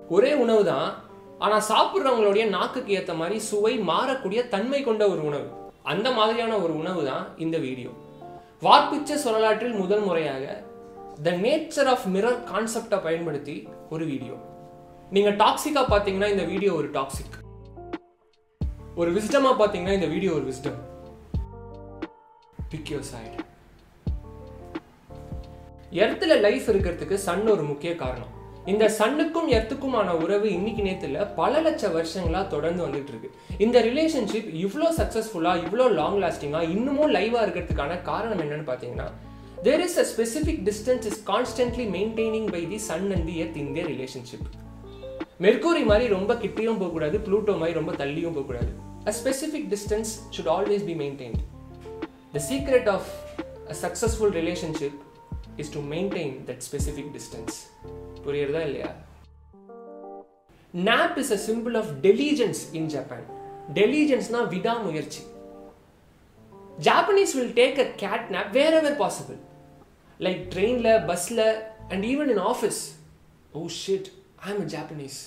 ஒரே உணவு தான் ஆனால் சாப்பிட்றவங்களுடைய நாக்குக்கு ஏற்ற மாதிரி சுவை மாறக்கூடிய தன்மை கொண்ட ஒரு உணவு அந்த மாதிரியான ஒரு உணவு தான் இந்த வீடியோ வார்ப்பிச்ச சொல்லலாற்றில் முதல் முறையாக த நேச்சர் ஆஃப் மிரர் கான்செப்டை பயன்படுத்தி ஒரு வீடியோ நீங்கள் டாக்ஸிக்காக பார்த்தீங்கன்னா இந்த வீடியோ ஒரு டாக்ஸிக் ஒரு விஸ்டமாக பார்த்தீங்கன்னா இந்த வீடியோ ஒரு விஸ்டம் பிக் யோர் சைடு எர்த்தில் லைஃப் இருக்கிறதுக்கு சன் ஒரு முக்கிய காரணம் இந்த சன்னுக்கும் எர்த்துக்குமான உறவு இன்னைக்கு நேத்துல பல லட்ச வருஷங்களா தொடர்ந்து வந்துட்டு இருக்கு இந்த ரிலேஷன்ஷிப் இவ்வளோ சக்ஸஸ்ஃபுல்லா இவ்வளோ லாங் லாஸ்டிங்கா இன்னமும் லைவா இருக்கிறதுக்கான காரணம் என்னன்னு பார்த்தீங்கன்னா there is a specific distance is constantly maintaining by the sun and the earth in their relationship Mercury மாதிரி ரொம்ப கிட்டேயும் போகக்கூடாது ப்ளூட்டோ மாதிரி ரொம்ப தள்ளியும் போகக்கூடாது a specific distance should always be maintained the secret of a successful relationship is to maintain that specific distance புரியுறதா இல்லையா nap is a simple of diligence in Japan டெலிஜென்ஸ்னா விடாமுயற்சி Japanese will take a cat nap where ever possible like ட்ரெயினில் பஸ்ஸில் and even in office oh shit I am a Japanese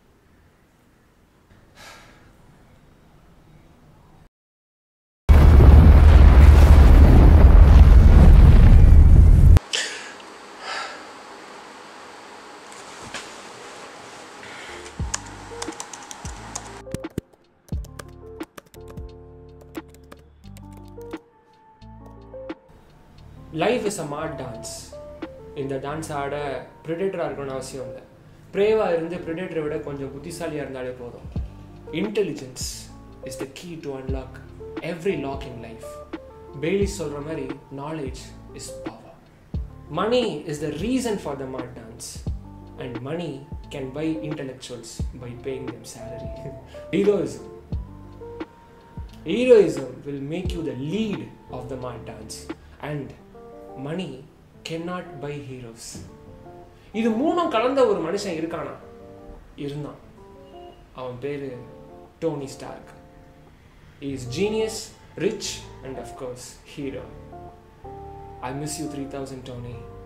life is a mad dance இந்த dance ஆட ப்ரிடேட்டராக இருக்கணும்னு அவசியம் இல்லை ப்ரேவாக இருந்து ப்ரிடேட்டரை விட கொஞ்சம் புத்திசாலியாக இருந்தாலே போதும் intelligence is the key to unlock every lock in life Bailey சொல்கிற மாதிரி knowledge is power money is the reason for the mad dance and money can buy intellectuals by paying them salary heroism Heroism will make you the lead of the mad dance and money cannot buy heroes. இது மூணும் கலந்த ஒரு மனுஷன் இருக்கானா இருந்தான் அவன் பேரு Tony Stark is genius rich and of course hero I miss you three thousand Dhoni